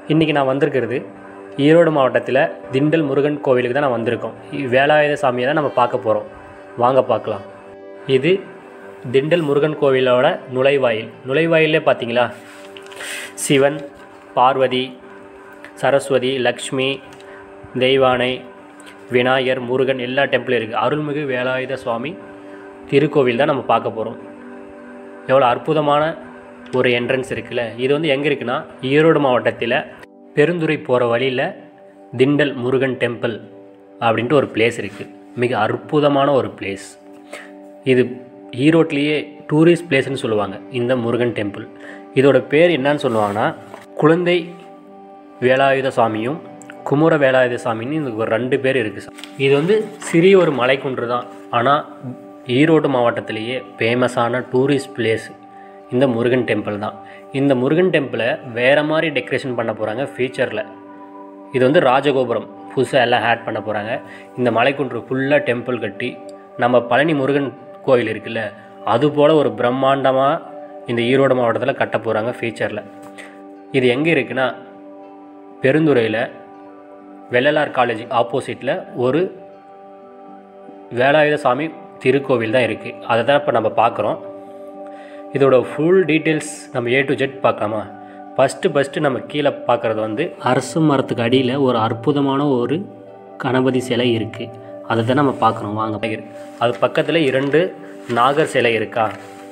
இன்றைக்கி நான் வந்திருக்கிறது ஈரோடு மாவட்டத்தில் திண்டல் முருகன் கோவிலுக்கு தான் நான் வந்திருக்கோம் இ- வேலாயுத சாமியை தான் நம்ம பார்க்க போகிறோம் வாங்க பார்க்கலாம் இது திண்டல் முருகன் கோவிலோட நுழைவாயில் நுழைவாயிலே பார்த்தீங்களா சிவன் பார்வதி சரஸ்வதி லக்ஷ்மி தெய்வானை விநாயகர் முருகன் எல்லா டெம்பிளும் இருக்குது அருள்மிகு வேலாயுத சுவாமி திருக்கோவில் தான் நம்ம பார்க்க போகிறோம் எவ்வளோ அற்புதமான ஒரு என்ட்ரன்ஸ் இருக்குல்ல இது வந்து எங்கே இருக்குன்னா ஈரோடு மாவட்டத்தில் பெருந்துறை போகிற வழியில் திண்டல் முருகன் டெம்பிள் அப்படின்ட்டு ஒரு பிளேஸ் இருக்குது மிக அற்புதமான ஒரு பிளேஸ் இது ஈரோட்லேயே டூரிஸ்ட் பிளேஸ்னு சொல்லுவாங்க இந்த முருகன் டெம்பிள் இதோட பேர் என்னன்னு சொல்லுவாங்கன்னா குழந்தை வேலாயுத சாமியும் குமுர வேலாயுத சாமின்னு இதுக்கு ஒரு ரெண்டு பேர் இருக்குது இது வந்து சிறிய ஒரு மலைக்குன்று தான் ஆனால் ஈரோடு மாவட்டத்திலேயே ஃபேமஸான டூரிஸ்ட் பிளேஸ் இந்த முருகன் டெம்பிள் தான் இந்த முருகன் டெம்பிளை வேறு மாதிரி டெக்கரேஷன் பண்ண போகிறாங்க ஃபியூச்சரில் இது வந்து ராஜகோபுரம் புதுசாக எல்லாம் ஆட் பண்ண போகிறாங்க இந்த மலைக்குன்று ஃபுல்லாக டெம்பிள் கட்டி நம்ம பழனி முருகன் கோவில் இருக்குல்ல அது போல் ஒரு பிரம்மாண்டமாக இந்த ஈரோடு மாவட்டத்தில் கட்ட போகிறாங்க ஃபியூச்சரில் இது எங்கே இருக்குன்னா பெருந்துறையில் வெள்ளலார் காலேஜ் ஆப்போசிட்டில் ஒரு வேலாயுத சாமி திருக்கோவில் தான் இருக்குது அதை தான் இப்போ நம்ம பார்க்குறோம் இதோட ஃபுல் டீட்டெயில்ஸ் நம்ம ஏ டு ஜெட் பார்க்கலாமா ஃபஸ்ட்டு ஃபஸ்ட்டு நம்ம கீழே பார்க்குறது வந்து அரசு மரத்துக்கு அடியில் ஒரு அற்புதமான ஒரு கணபதி சிலை இருக்குது அதை தான் நம்ம பார்க்குறோம் வாங்க அது பக்கத்தில் இரண்டு நாகர் சிலை இருக்கா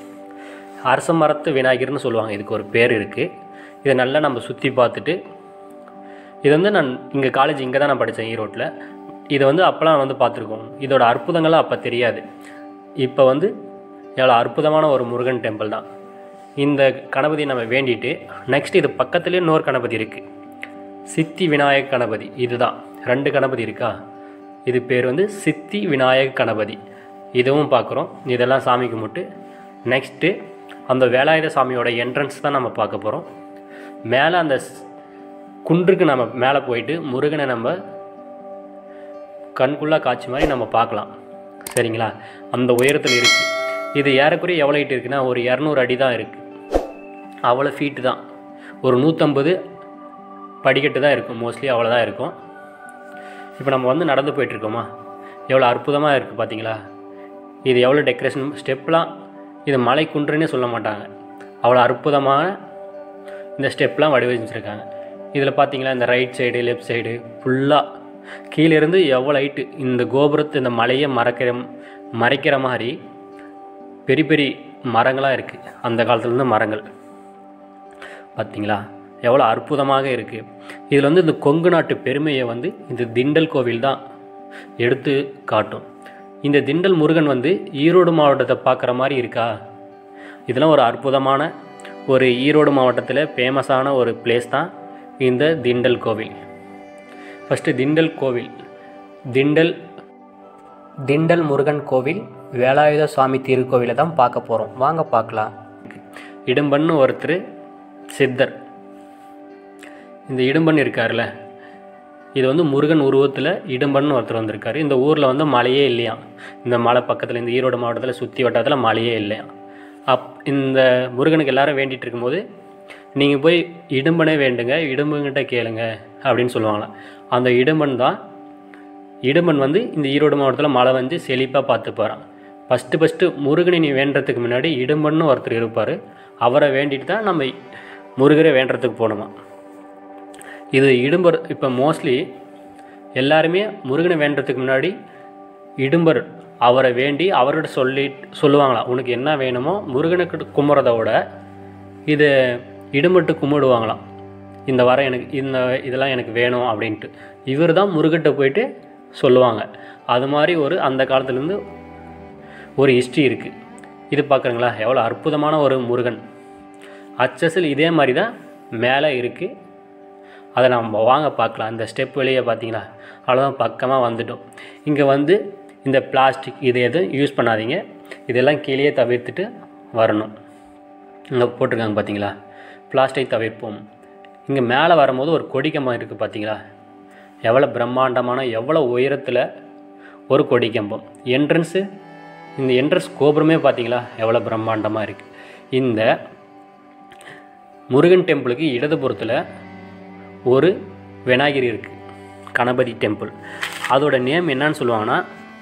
அரச மரத்து விநாயகர்னு சொல்லுவாங்க இதுக்கு ஒரு பேர் இருக்குது இதை நல்லா நம்ம சுற்றி பார்த்துட்டு இது வந்து நான் இங்கே காலேஜ் இங்கே தான் நான் படித்தேன் ஈரோட்டில் இதை வந்து அப்போலாம் வந்து பார்த்துருக்கோம் இதோட அற்புதங்கள்லாம் அப்போ தெரியாது இப்போ வந்து எவ்வளோ அற்புதமான ஒரு முருகன் டெம்பிள் தான் இந்த கணபதி நம்ம வேண்டிட்டு நெக்ஸ்ட் இது பக்கத்துலேயே இன்னொரு கணபதி இருக்குது சித்தி விநாயக கணபதி இதுதான் ரெண்டு கணபதி இருக்கா இது பேர் வந்து சித்தி விநாயக கணபதி இதுவும் பார்க்குறோம் இதெல்லாம் சாமி கும்பிட்டு நெக்ஸ்ட்டு அந்த வேலாயுத சாமியோட என்ட்ரன்ஸ் தான் நம்ம பார்க்க போகிறோம் மேலே அந்த ஸ்- குன்றுக்கு நம்ம மேலே போயிட்டு முருகனை நம்ம கண்குள்ளா காட்சி மாதிரி நம்ம பார்க்கலாம் சரிங்களா அந்த உயரத்தில் இருக்குது இது ஏறக்குறைய எவ்வளோ ஹைட் இருக்குன்னா ஒரு இரநூறு அடி தான் இருக்குது அவ்வளோ ஃபீட்டு தான் ஒரு நூற்றம்பது படிக்கட்டு தான் இருக்கும் மோஸ்ட்லி அவ்வளோ தான் இருக்கும் இப்போ நம்ம வந்து நடந்து போயிட்டுருக்கோமா எவ்வளோ அற்புதமாக இருக்குது பார்த்தீங்களா இது எவ்வளோ டெக்கரேஷன் ஸ்டெப்லாம் இது மலை குன்றுன்னே சொல்ல மாட்டாங்க அவ்வளோ அற்புதமான இந்த ஸ்டெப்லாம் வடிவமைச்சிருக்காங்க இதில் பார்த்தீங்களா இந்த ரைட் சைடு லெஃப்ட் சைடு ஃபுல்லாக கீழேருந்து எவ்வளோ ஹைட்டு இந்த கோபுரத்தை இந்த மலையை மறைக்கிற மறைக்கிற மாதிரி பெரிய பெரிய மரங்களாக இருக்குது அந்த காலத்துலேருந்து மரங்கள் பார்த்தீங்களா எவ்வளோ அற்புதமாக இருக்குது இதில் வந்து இந்த கொங்கு நாட்டு பெருமையை வந்து இந்த திண்டல் கோவில் தான் எடுத்து காட்டும் இந்த திண்டல் முருகன் வந்து ஈரோடு மாவட்டத்தை பார்க்குற மாதிரி இருக்கா இதெல்லாம் ஒரு அற்புதமான ஒரு ஈரோடு மாவட்டத்தில் ஃபேமஸான ஒரு பிளேஸ் தான் இந்த திண்டல் கோவில் ஃபஸ்ட்டு திண்டல் கோவில் திண்டல் திண்டல் முருகன் கோவில் வேலாயுத சுவாமி திருக்கோவிலை தான் பார்க்க போகிறோம் வாங்க பார்க்கலாம் இடும்பன்னு ஒருத்தர் சித்தர் இந்த இடும்பன் இருக்கார்ல இது வந்து முருகன் உருவத்தில் இடும்பன் ஒருத்தர் வந்திருக்காரு இந்த ஊரில் வந்து மலையே இல்லையாம் இந்த மலை பக்கத்தில் இந்த ஈரோடு மாவட்டத்தில் சுற்றி வட்டாரத்தில் மலையே இல்லையாம் அப் இந்த முருகனுக்கு எல்லாரும் வேண்டிகிட்டு இருக்கும்போது நீங்கள் போய் இடும்பனே வேண்டுங்க இடும்புங்கிட்ட கேளுங்க அப்படின்னு சொல்லுவாங்களாம் அந்த இடும்பன் தான் இடும்பன் வந்து இந்த ஈரோடு மாவட்டத்தில் மழை வந்து செழிப்பாக பார்த்து போகிறான் ஃபஸ்ட்டு ஃபஸ்ட்டு முருகனை நீ வேண்டுறதுக்கு முன்னாடி இடும்பன்னு ஒருத்தர் இருப்பார் அவரை வேண்டிட்டு தான் நம்ம முருகரை வேண்டுறதுக்கு போகணுமா இது இடும்பர் இப்போ மோஸ்ட்லி எல்லாருமே முருகனை வேண்டுறதுக்கு முன்னாடி இடும்பர் அவரை வேண்டி அவர்கிட்ட சொல்லி சொல்லுவாங்களாம் உனக்கு என்ன வேணுமோ முருகனுக்கு கும்பிட்றத விட இது இடும்பட்டு கும்பிடுவாங்களாம் இந்த வரம் எனக்கு இந்த இதெல்லாம் எனக்கு வேணும் அப்படின்ட்டு இவர் தான் முருகன்ட்ட போயிட்டு சொல்லுவாங்க அது மாதிரி ஒரு அந்த காலத்துலேருந்து ஒரு ஹிஸ்ட்ரி இருக்குது இது பார்க்குறீங்களா எவ்வளோ அற்புதமான ஒரு முருகன் அச்சஸில் இதே மாதிரி தான் மேலே இருக்குது அதை நம்ம வாங்க பார்க்கலாம் இந்த ஸ்டெப் வெளியே பார்த்தீங்களா அவ்வளோதான் பக்கமாக வந்துட்டோம் இங்கே வந்து இந்த பிளாஸ்டிக் இது எதுவும் யூஸ் பண்ணாதீங்க இதெல்லாம் கீழே தவிர்த்துட்டு வரணும் இங்கே போட்டிருக்காங்க பார்த்தீங்களா பிளாஸ்டிக் தவிர்ப்போம் இங்கே மேலே வரும்போது ஒரு கொடிக்கம்பம் இருக்குது பார்த்தீங்களா எவ்வளோ பிரம்மாண்டமான எவ்வளோ உயரத்தில் ஒரு கொடிக்கம்பம் என்ட்ரன்ஸு இந்த என்ட்ரன்ஸ் கோபுரமே பார்த்தீங்களா எவ்வளோ பிரம்மாண்டமாக இருக்குது இந்த முருகன் டெம்பிளுக்கு இடதுபுறத்தில் ஒரு விநாயகர் இருக்குது கணபதி டெம்பிள் அதோட நேம் என்னன்னு சொல்லுவாங்கன்னா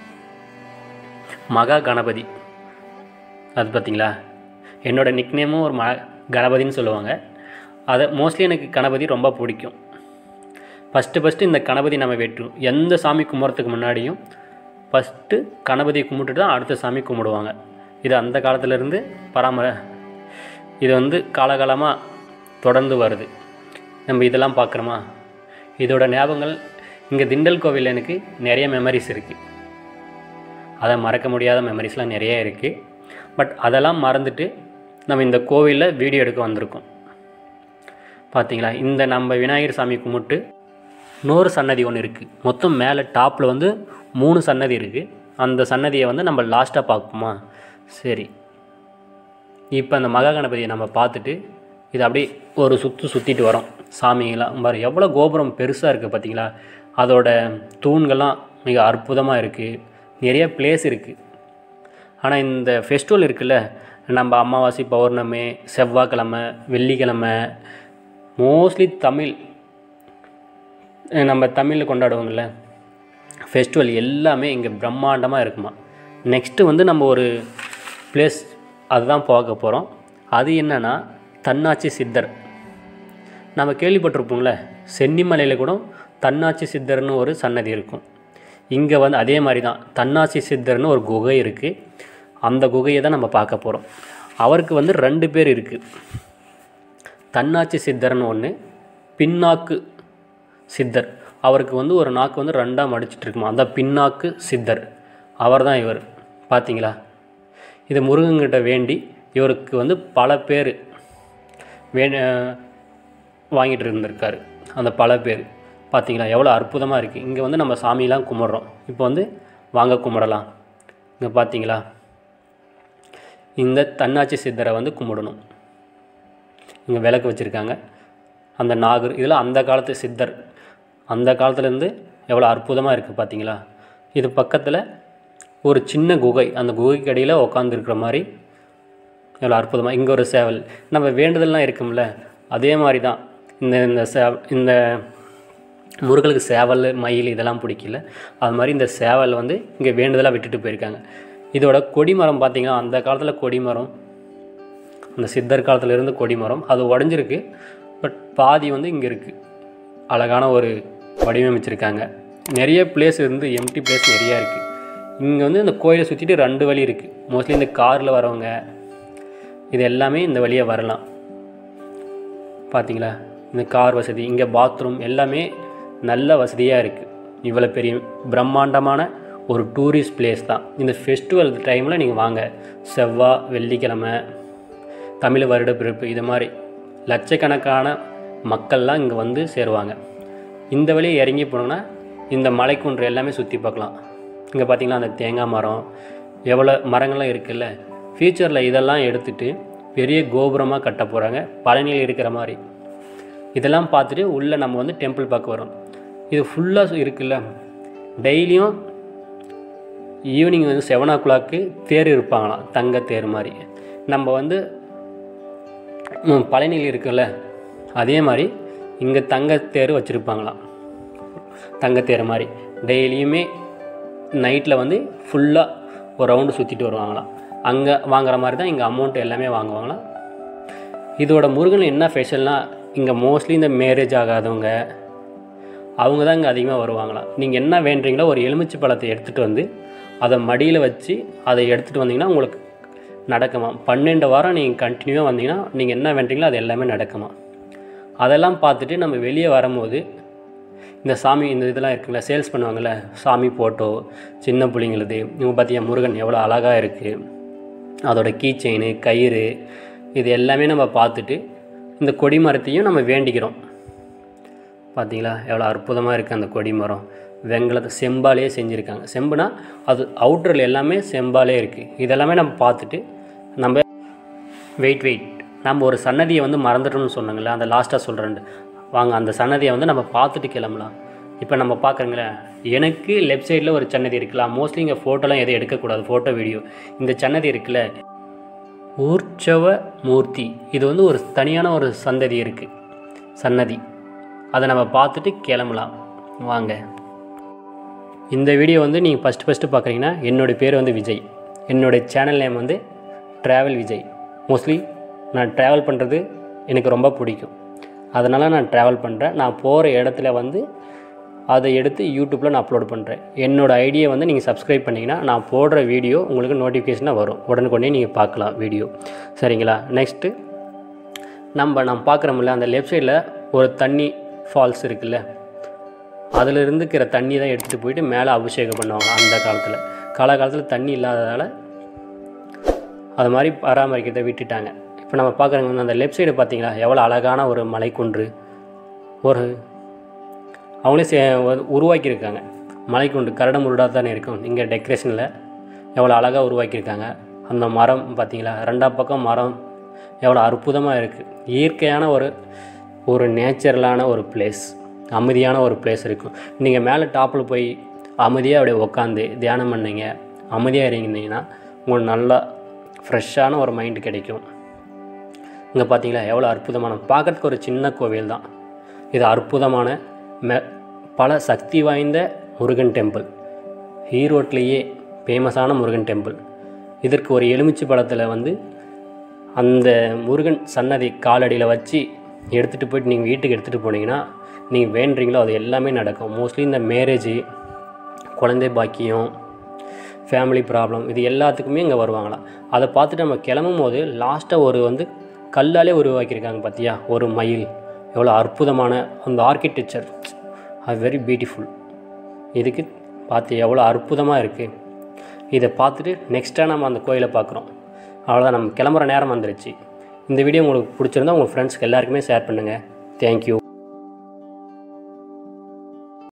மகா கணபதி அது பார்த்தீங்களா என்னோட நிக்நேமும் ஒரு ம கணபதின்னு சொல்லுவாங்க அதை மோஸ்ட்லி எனக்கு கணபதி ரொம்ப பிடிக்கும் ஃபஸ்ட்டு ஃபஸ்ட்டு இந்த கணபதி நம்ம வெட்டுவோம் எந்த சாமி கும்பிட்றதுக்கு முன்னாடியும் ஃபஸ்ட்டு கணபதியை கும்பிட்டுட்டு தான் அடுத்த சாமி கும்பிடுவாங்க இது அந்த காலத்துலேருந்து பராமர இது வந்து காலகாலமாக தொடர்ந்து வருது நம்ம இதெல்லாம் பார்க்குறோமா இதோட ஞாபகங்கள் இங்கே திண்டல் கோவில் எனக்கு நிறைய மெமரிஸ் இருக்குது அதை மறக்க முடியாத மெமரிஸ்லாம் நிறைய இருக்குது பட் அதெல்லாம் மறந்துட்டு நம்ம இந்த கோவிலில் வீடியோ எடுக்க வந்திருக்கோம் பார்த்தீங்களா இந்த நம்ம விநாயகர் சாமி கும்பிட்டு இன்னொரு சன்னதி ஒன்று இருக்குது மொத்தம் மேலே டாப்பில் வந்து மூணு சன்னதி இருக்குது அந்த சன்னதியை வந்து நம்ம லாஸ்ட்டாக பார்ப்போமா சரி இப்போ அந்த மகா கணபதியை நம்ம பார்த்துட்டு இது அப்படியே ஒரு சுற்று சுற்றிட்டு வரோம் சாமிங்கெல்லாம் பாரு எவ்வளோ கோபுரம் பெருசாக இருக்குது பார்த்தீங்களா அதோட தூண்கள்லாம் மிக அற்புதமாக இருக்குது நிறைய பிளேஸ் இருக்குது ஆனால் இந்த ஃபெஸ்டிவல் இருக்குல்ல நம்ம அமாவாசை பௌர்ணமி செவ்வாய்க்கிழமை வெள்ளிக்கிழமை மோஸ்ட்லி தமிழ் அஹ் நம்ம தமிழில் கொண்டாடுவோங்கள்ல ஃபெஸ்டிவல் எல்லாமே இங்கே பிரம்மாண்டமாக இருக்குமா நெக்ஸ்ட்டு வந்து நம்ம ஒரு பிளேஸ் அதுதான் பார்க்க போகிறோம் அது என்னன்னா தன்னாட்சி சித்தர் நம்ம கேள்விப்பட்டிருப்போம்ல சென்னிமலையில் கூட தன்னாட்சி சித்தர்னு ஒரு சன்னதி இருக்கும் இங்கே வந்து அதே மாதிரி தான் தன்னாட்சி சித்தர்னு ஒரு குகை இருக்குது அந்த குகையை தான் நம்ம பார்க்க போகிறோம் அவருக்கு வந்து ரெண்டு பேர் இருக்குது தன்னாட்சி சித்தர்னு ஒன்று பின்னாக்கு சித்தர் அவருக்கு வந்து ஒரு நாக்கு வந்து ரெண்டாக மடிச்சிட்டு இருக்குமா அந்த பின்னாக்கு சித்தர் அவர் தான் இவர் பார்த்தீங்களா இது முருகன்கிட்ட வேண்டி இவருக்கு வந்து பல பேர் வே வாங்கிட்டு இருந்திருக்காரு அந்த பல பேர் பார்த்தீங்களா எவ்வளோ அற்புதமாக இருக்குது இங்கே வந்து நம்ம சாமியெலாம் கும்பிட்றோம் இப்போ வந்து வாங்க கும்பிடலாம் இங்கே பார்த்தீங்களா இந்த தன்னாட்சி சித்தரை வந்து கும்பிடணும் இங்கே விளக்கு வச்சுருக்காங்க அந்த நாகர் இதில் அந்த காலத்து சித்தர் அந்த காலத்துலேருந்து எவ்வளோ அற்புதமாக இருக்குது பார்த்தீங்களா இது பக்கத்தில் ஒரு சின்ன குகை அந்த குகைக்கு அடியில் உட்காந்துருக்கிற மாதிரி எவ்வளோ அற்புதமாக இங்கே ஒரு சேவல் நம்ம வேண்டுதல்லாம் இருக்கும்ல அதே மாதிரி தான் இந்த இந்த சே இந்த முருகலுக்கு சேவல் மயில் இதெல்லாம் பிடிக்கல அது மாதிரி இந்த சேவல் வந்து இங்கே வேண்டுதலாக விட்டுட்டு போயிருக்காங்க இதோட கொடிமரம் பார்த்தீங்கன்னா அந்த காலத்தில் கொடிமரம் அந்த சித்தர் காலத்துல இருந்து கொடிமரம் அது உடஞ்சிருக்கு பட் பாதி வந்து இங்கே இருக்குது அழகான ஒரு வடிவமைச்சிருக்காங்க நிறைய பிளேஸ் இருந்து எம்டி பிளேஸ் நிறையா இருக்குது இங்கே வந்து இந்த கோயிலை சுற்றிட்டு ரெண்டு வழி இருக்குது மோஸ்ட்லி இந்த காரில் வரவங்க இது எல்லாமே இந்த வழியாக வரலாம் பார்த்தீங்களா இந்த கார் வசதி இங்கே பாத்ரூம் எல்லாமே நல்ல வசதியாக இருக்குது இவ்வளோ பெரிய பிரம்மாண்டமான ஒரு டூரிஸ்ட் பிளேஸ் தான் இந்த ஃபெஸ்டிவல் டைமில் நீங்கள் வாங்க செவ்வாய் வெள்ளிக்கிழமை தமிழ் வருட பிறப்பு இது மாதிரி லட்சக்கணக்கான மக்கள்லாம் இங்கே வந்து சேருவாங்க இந்த வழியை இறங்கி போனோம்னா இந்த மலைக்குன்று எல்லாமே சுற்றி பார்க்கலாம் இங்கே பார்த்தீங்கன்னா அந்த தேங்காய் மரம் எவ்வளோ மரங்கள்லாம் இருக்குல்ல ஃப்யூச்சரில் இதெல்லாம் எடுத்துட்டு பெரிய கோபுரமாக கட்ட போகிறாங்க பழனியில் இருக்கிற மாதிரி இதெல்லாம் பார்த்துட்டு உள்ளே நம்ம வந்து டெம்பிள் பார்க்க வரோம் இது ஃபுல்லாக இருக்குல்ல டெய்லியும் ஈவினிங் வந்து செவன் ஓ கிளாக்கு தேர் இருப்பாங்களாம் தங்க தேர் மாதிரி நம்ம வந்து ம், பழனியில் இருக்குல்ல அதே மாதிரி இங்கே தங்கத்தேர் வச்சுருப்பாங்களாம் தங்கத்தேர் மாதிரி டெய்லியுமே நைட்டில் வந்து ஃபுல்லாக ஒரு ரவுண்டு சுற்றிட்டு வருவாங்களாம் அங்கே வாங்குற மாதிரி தான் இங்கே அமௌண்ட் எல்லாமே வாங்குவாங்களாம் இதோட முருகன் என்ன ஸ்பெஷல்னால் இங்கே மோஸ்ட்லி இந்த மேரேஜ் ஆகாதவங்க அவங்க தான் இங்கே அதிகமாக வருவாங்களாம் நீங்கள் என்ன வேண்டுறீங்களோ ஒரு எலுமிச்சை பழத்தை எடுத்துகிட்டு வந்து அதை மடியில் வச்சு அதை எடுத்துகிட்டு வந்தீங்கன்னா உங்களுக்கு நடக்குமா பன்னெண்டு வாரம் நீங்கள் கண்டினியூவாக வந்தீங்கன்னா நீங்கள் என்ன வேண்டுறீங்களோ அது எல்லாமே நடக்குமா அதெல்லாம் பார்த்துட்டு நம்ம வெளியே வரும்போது இந்த சாமி இந்த இதெல்லாம் இருக்குல்ல சேல்ஸ் பண்ணுவாங்கள்ல சாமி ஃபோட்டோ சின்ன பிள்ளைங்களுது இவங்க பார்த்தியா முருகன் எவ்வளோ அழகாக இருக்குது அதோட கீ செயின் கயிறு இது எல்லாமே நம்ம பார்த்துட்டு இந்த கொடி மரத்தையும் நம்ம வேண்டிக்கிறோம் பார்த்தீங்களா எவ்வளோ அற்புதமாக இருக்குது அந்த கொடி மரம் வெங்கலத்தை செம்பாலே செஞ்சுருக்காங்க செம்புனா அது அவுட்டரில் எல்லாமே செம்பாலே இருக்குது இதெல்லாமே நம்ம பார்த்துட்டு நம்ம வெயிட் வெயிட் நம்ம ஒரு சன்னதியை வந்து மறந்துட்டோம்னு சொன்னாங்களே அந்த லாஸ்ட்டாக சொல்கிறேன் வாங்க அந்த சன்னதியை வந்து நம்ம பார்த்துட்டு கிளம்பலாம் இப்போ நம்ம பார்க்குறங்களே எனக்கு லெஃப்ட் சைடில் ஒரு சன்னதி இருக்கலாம் மோஸ்ட்லி இங்கே ஃபோட்டோலாம் எதுவும் எடுக்கக்கூடாது ஃபோட்டோ வீடியோ இந்த சன்னதி இருக்குல்ல ஊர்ச்சவ மூர்த்தி இது வந்து ஒரு தனியான ஒரு சந்ததி இருக்குது சன்னதி அதை நம்ம பார்த்துட்டு கிளம்பலாம் வாங்க இந்த வீடியோ வந்து நீங்கள் ஃபஸ்ட்டு ஃபஸ்ட்டு பார்க்குறீங்கன்னா என்னோடய பேர் வந்து விஜய் என்னுடைய சேனல் நேம் வந்து ட்ராவல் விஜய் மோஸ்ட்லி நான் ட்ராவல் பண்ணுறது எனக்கு ரொம்ப பிடிக்கும் அதனால் நான் ட்ராவல் பண்ணுறேன் நான் போகிற இடத்துல வந்து அதை எடுத்து யூடியூப்பில் நான் அப்லோட் பண்ணுறேன் என்னோடய ஐடியை வந்து நீங்கள் சப்ஸ்கிரைப் பண்ணிங்கன்னா நான் போடுற வீடியோ உங்களுக்கு நோட்டிஃபிகேஷனாக வரும் உடனுக்குடனே நீங்கள் பார்க்கலாம் வீடியோ சரிங்களா நெக்ஸ்ட்டு நம்ம நம்ம பார்க்குறோம்ல அந்த லெஃப்ட் சைடில் ஒரு தண்ணி ஃபால்ஸ் இருக்குல்ல அதில் இருந்துக்கிற தண்ணி தான் எடுத்துகிட்டு போயிட்டு மேலே அபிஷேகம் பண்ணுவாங்க அந்த காலத்தில் காலகாலத்தில் தண்ணி இல்லாததால் அது மாதிரி பராமரிக்கிறதை விட்டுட்டாங்க இப்போ நம்ம பார்க்குறோங்க அந்த லெஃப்ட் சைடு பார்த்தீங்களா எவ்வளோ அழகான ஒரு மலைக்குன்று ஒரு அவங்களே சே ஒரு- உருவாக்கியிருக்காங்க மலைக்குன்று கரடு முருடாக தானே இருக்கும் இங்கே டெக்கரேஷனில் எவ்வளோ அழகாக உருவாக்கியிருக்காங்க அந்த மரம் பார்த்தீங்களா ரெண்டா பக்கம் மரம் எவ்வளோ அற்புதமாக இருக்குது இயற்கையான ஒரு ஒரு நேச்சுரலான ஒரு பிளேஸ் அமைதியான ஒரு பிளேஸ் இருக்கும் நீங்கள் மேலே டாப்பில் போய் அமைதியாக அப்படியே உட்காந்து தியானம் பண்ணீங்க அமைதியாக இருந்தீங்கன்னா உங்களுக்கு நல்லா ஃப்ரெஷ்ஷான ஒரு மைண்டு கிடைக்கும் இங்கே பார்த்தீங்களா எவ்வளோ அற்புதமான பார்க்கறதுக்கு ஒரு சின்ன கோவில் தான் இது அற்புதமான மெ பல சக்தி வாய்ந்த முருகன் டெம்பிள் ஈரோட்லேயே ஃபேமஸான முருகன் டெம்பிள் இதற்கு ஒரு எலுமிச்சை பழத்தில் வந்து அந்த முருகன் சன்னதி காலடியில் வச்சு எடுத்துகிட்டு போயிட்டு நீங்கள் வீட்டுக்கு எடுத்துகிட்டு போனீங்கன்னா நீங்கள் வேண்டுறீங்களோ அது எல்லாமே நடக்கும் மோஸ்ட்லி இந்த மேரேஜு குழந்தை பாக்கியம் ஃபேமிலி ப்ராப்ளம் இது எல்லாத்துக்குமே இங்கே வருவாங்களாம் அதை பார்த்துட்டு நம்ம கிளம்பும் போது லாஸ்ட்டாக ஒரு வந்து கல்லாலே உருவாக்கியிருக்காங்க பார்த்தியா ஒரு மயில் எவ்வளோ அற்புதமான அந்த ஆர்கிடெக்சர் அது வெரி பியூட்டிஃபுல் இதுக்கு பார்த்து எவ்வளோ அற்புதமாக இருக்குது இதை பார்த்துட்டு நெக்ஸ்ட்டாக நம்ம அந்த கோயிலை பார்க்குறோம் அவ்வளோதான் நம்ம கிளம்புற நேரம் வந்துருச்சு இந்த வீடியோ உங்களுக்கு பிடிச்சிருந்தா உங்கள் ஃப்ரெண்ட்ஸ்க்கு எல்லாருக்குமே ஷேர் பண்ணுங்கள் தேங்க்யூ